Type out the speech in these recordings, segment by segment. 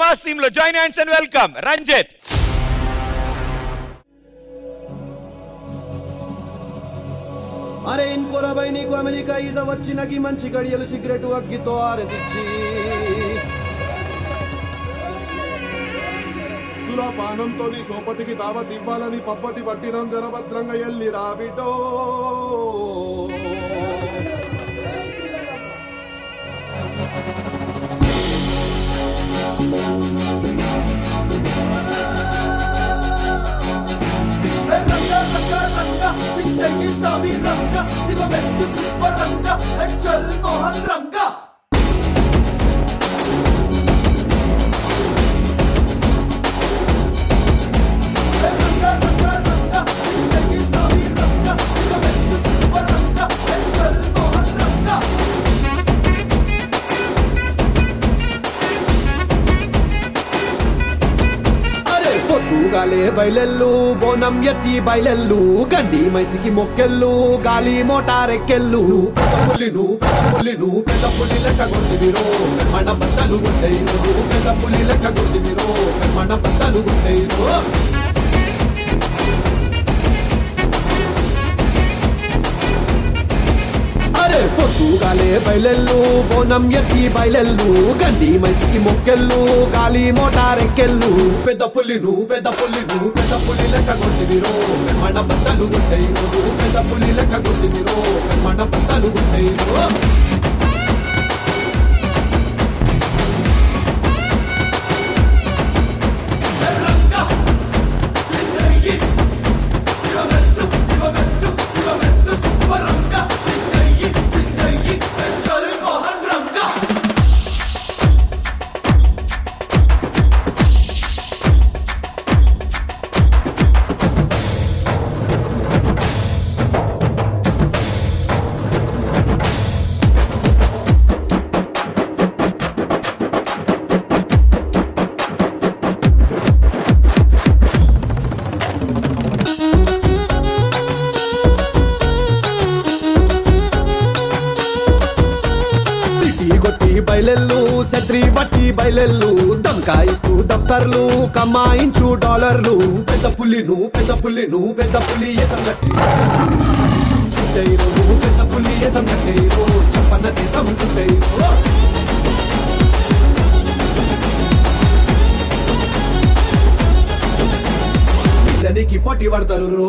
Mass team లో join hands and welcome Ranjith అరే ఇంకోరబై నీకు అమెరికా ఈజ వచ్చినకి మంచి గడియలు సిగరెట్ అగ్గితో ఆరదిచ్చి సురాపానంతో నీ సోపతికి దావత్ ఇవ్వాలని పప్పతి పట్టినం జనభద్రంగా ఎల్లి రాబిటో అరే పొద్దుగాలే బయలెల్లు బోనం ఎత్తి బయలెల్లు గండి మైసికి మొక్కెళ్ళు గాలి మోటారెక్కెళ్ళు పెద్ద పుల్లి నువ్వు పెద్ద పుల్లి నువ్వు పెద్ద పుల్లి లెక్క కొట్టివిరో మన బద్దలు గుండెయిరు పెద్ద పుల్లి లెక్క కొట్టివిరో మన బద్దలు గుండెయిరు అరే పొద్దుగాలే బయలెల్లు బోనం ఎత్తి బయలెల్లు గండి మైసికి మొక్కెళ్ళు గాలి మోటారెక్కెళ్ళు పెద్ద పుల్లి నువ్వు పెద్ద పుల్లి నువ్వు పెద్ద పుల్లి లెక్క కొట్టివిరో మన బద్దలు గుండెయిరు పెద్ద పుల్లి లెక్క కొట్టివిరో మన బద్దలు గుండెయిరు సిటీ కొట్టి బయలెల్లు శత్రి వట్టి బయలెల్లు దమ్కాయిస్తూ దఫ్తర్లు కమాయించు డాలర్లు పెద్ద పుల్లి నువ్వు పెద్ద పుల్లి నువ్వు పెద్ద పుల్లి ఏసం గట్టి సుట్టైరు నువ్వు పెద్ద పుల్లి ఏసం గట్టేరు చెప్పన్న దేశం సుట్టైరు పిల్లని పోటీ పడతారు రో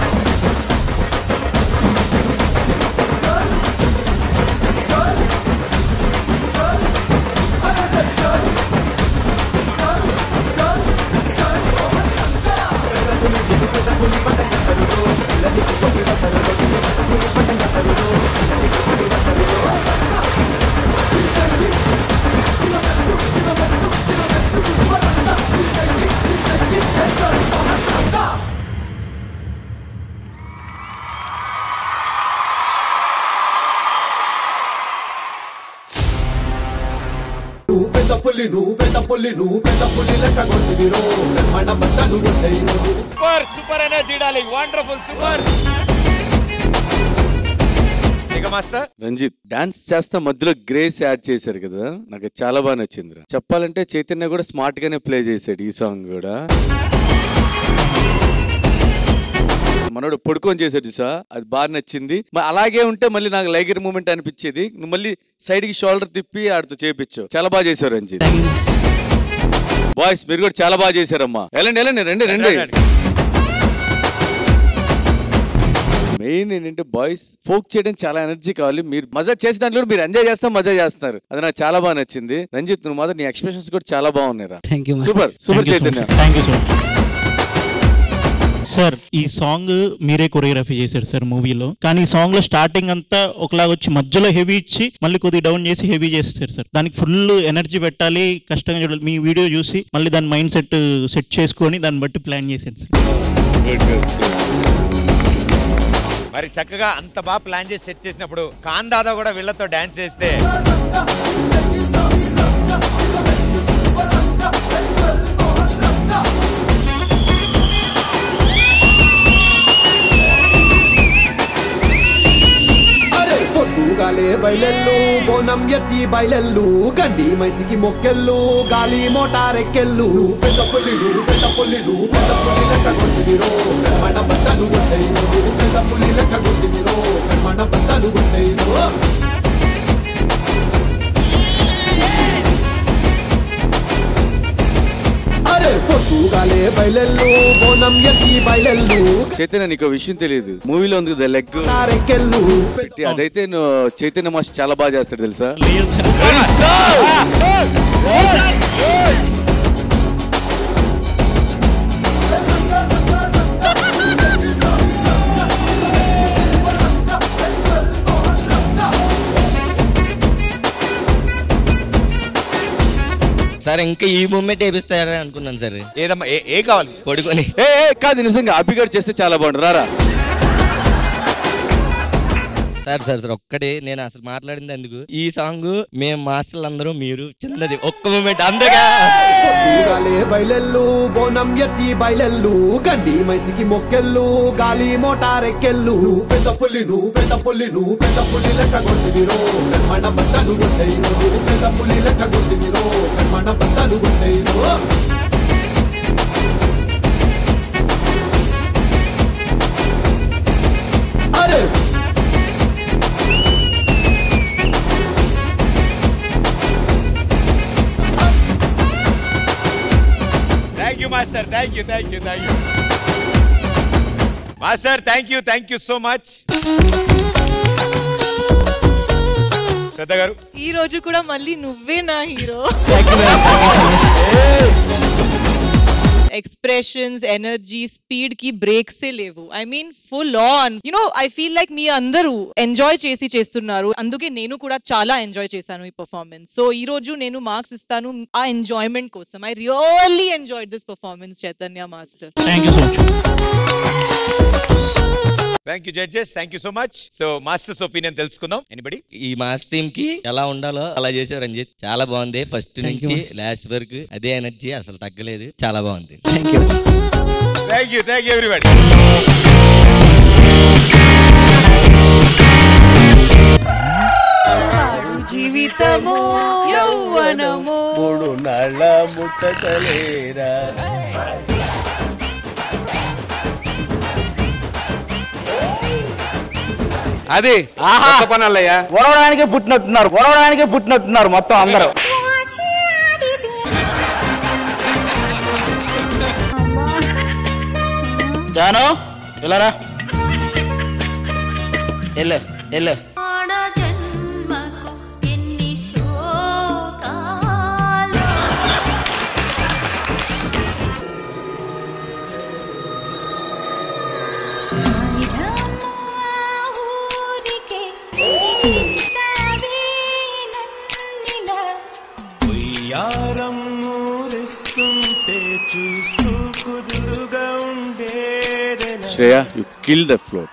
నువ్వు పెద్ద పుల్లి నువ్వు పెద్ద పుల్లి నువ్వు పెద్ద పుల్లి లెక్క కొట్టివిరో మన బద్దలు కొట్టేరు super super energy darling wonderful super ఇక మాస్టర్ రంజిత్ డాన్స్ చేస్తా మధ్యలో గ్రేస్ యాడ్ చేశారు కదా నాకు చాలా బాగా నచ్చింది చెప్పాలంటే చైతన్య కూడా స్మార్ట్ గానే ప్లే చేశాడు ఈ సాంగ్ కూడా మనోడు పడుకొని చేశాడు చూసా అది బాగా నచ్చింది మరి అలాగే ఉంటే మళ్ళీ నాకు లైగర్ మూమెంట్ అనిపించేది నువ్వు మళ్ళీ సైడ్ కి షోల్డర్ తిప్పి ఆడితో చేపించావు చాలా బాగా చేశారు రంజిత్ బాయ్స్ మీరు కూడా చాలా బాగా చేశారమ్మా వెళ్ళండి వెళ్ళండి రండి రండి మెయిన్ ఏంటంటే బాయ్స్ ఫోక్ చేయడం చాలా ఎనర్జీ కావాలి మీరు మజా చేసే దాంట్లో కూడా మీరు ఎంజాయ్ చేస్తా మజా చేస్తారు అది నాకు చాలా బాగా నచ్చింది రంజిత్ నువ్వు మాత్రం నీ ఎక్స్ప్రెషన్స్ కూడా చాలా బాగున్నాయి రా thank you super super Chaitanya thank you sir sir ఈ సాంగ్ మీరే కొరియోగ్రఫీ చేశారు సార్ మూవీలో కానీ ఈ సాంగ్ లో స్టార్టింగ్ అంతా ఒకలాగా వచ్చి మధ్యలో హెవీ ఇచ్చి మళ్ళీ కొద్దిగా డౌన్ చేసి హెవీ చేస్తారు సార్ దానికి ఫుల్ ఎనర్జీ పెట్టాలి కష్టంగా చూడాలి మీ వీడియో చూసి మళ్ళీ దాని మైండ్ సెట్ సెట్ చేసుకొని దాన్ని బట్టి ప్లాన్ చేశాను సార్ మరి చక్కగా అంత బాగా ప్లాన్ చేసి సెట్ చేసినప్పుడు ఖాన్ దాదా కూడా వీళ్ళతో డాన్స్ చేస్తే అరే పొద్దుగాలే బయలెల్లు బోనం ఎత్తి బయలెల్లు గండి మైసికి మొక్కెళ్ళు గాలి మోటారెక్కెళ్ళు పెద్ద పుల్లిలు పెద్ద పుల్లిలు పెద్ద పుల్లి లెక్క కొట్టిదిరో మన బట్టలు కొట్టేరు పెద్ద పుల్లి లెక్క కొట్టిదిరో మన బట్టలు కొట్టేరు అరే పొద్దుగాలే బయలెల్లు బోనం ఎత్తి బయలెల్లు చైతన్య నీకు ఒక విషయం తెలియదు మూవీలో ఉంది కదా లెగ్ తారెక్కెళ్ళు పెట్టి అదైతే నువ్వు చైతన్య మాస్టర్ చాలా బాగా చేస్తాడు తెలుసా లేదు సార్ సార్ ఇంకా ఈ మూమెంట్ వేపిస్తారని అనుకున్నాను సార్ ఏదమ్మా ఏ- ఏ కావాలి పడుకొని ఏ ఏ, కాదు నిజంగా అభిగాడు చేస్తే చాలా బాగుంటుంది రారా సార్ సార్ సార్ ఒక్కటే నేను అసలు మాట్లాడింది ఎందుకు ఈ సాంగ్ మేము మాస్టర్లు అందరూ మీరు చిన్నది ఒక్క మూమెంట్ అందగా పొద్దుగాలే బయలెల్లు బోనం ఎత్తి బయలెల్లు గండి మైసికి మొక్కెళ్ళు గాలి మోటారెక్కెళ్ళు పెద్ద పుల్లి నువ్వు పెద్ద పుల్లి నువ్వు పెద్ద పుల్లి లెక్క కొట్టిదిరో మన బట్టలు కొట్టేరు పెద్ద పుల్లి లెక్క కొట్టిదిరో మన బట్టలు కొట్టేరు అరే thank you master thank you thank you thank you master thank you thank you so much Shraddha garu ఈ రోజు కూడా మళ్ళీ నువ్వే నా హీరో ఎక్స్ప్రెషన్స్ ఎనర్జీ స్పీడ్ కి బ్రేక్స్ లేవు I mean full on you know I feel like మీ అందరూ ఎంజాయ్ చేసి చేస్తున్నారు అందుకే నేను కూడా చాలా ఎంజాయ్ చేశాను ఈ పర్ఫార్మెన్స్ సో ఈ రోజు నేను మార్క్స్ ఇస్తాను ఆ ఎంజాయ్మెంట్ కోసం I really enjoy this performance Chaitanya master thank you so much thank you judges thank you so much so masters opinion తెలుసుకుందాం ఎనిబడి ఈ మాస్ థీమ్ కి ఎలా ఉండాలో అలా చేశారు రంజిత్ చాలా బాగుంది ఫస్ట్ నుంచి లాస్ట్ వరకు అదే ఎనర్జీ అసలు తగ్గలేదు చాలా బాగుంది thank you thank you thank you everybody జీవితము యౌవనము అది పనాలయ్యా ఒడవడానికే పుట్టినట్టున్నారు ఒడవడానికే పుట్టినట్టున్నారు మొత్తం అందరూ జాను ఇలా రా వెళ్ళు వెళ్ళు జన్మకు ఎన్ని శోకాలు Shreya you kill the floor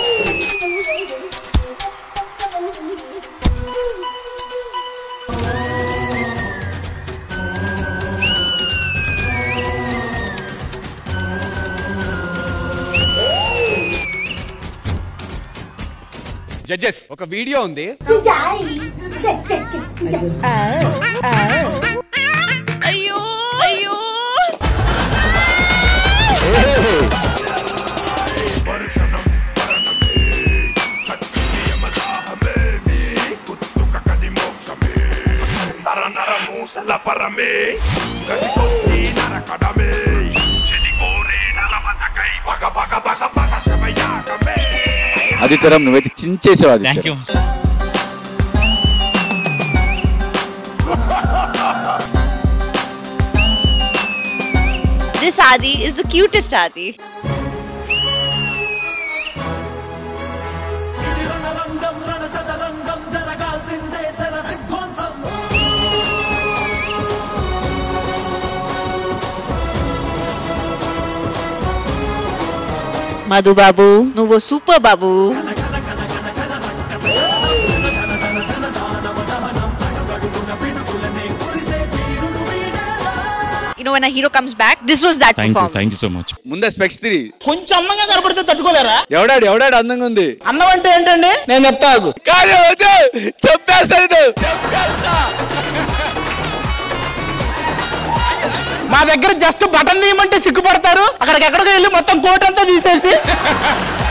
judges ఒక వీడియో ఉంది అయ్యో అయ్యో అది తరం నువ్వైతే చించేసావు అది thank you This Adi is the cutest Adi. Madhu బాబు నువ్వు సూపర్ బాబు you know, when a hero comes back, this was that thank you performance. Thank you so much ముందే స్పెక్స్ తిరిగి కొంచెం అందంగా కనపడితే తట్టుకోలేరా ఎవడాడు ఎవడాడు అందంగా ఉంది అన్నం అంటే ఏంటండి నేను చెప్తా ఆగు. కాదు వద్దు. చంపేస్తా ఇది. చంపేస్తా మా దగ్గర జస్ట్ బటన్ తీయమంటే సిగ్గుపడతారు అక్కడికి ఎక్కడికి వెళ్ళి మొత్తం కోట్ అంతా తీసేసి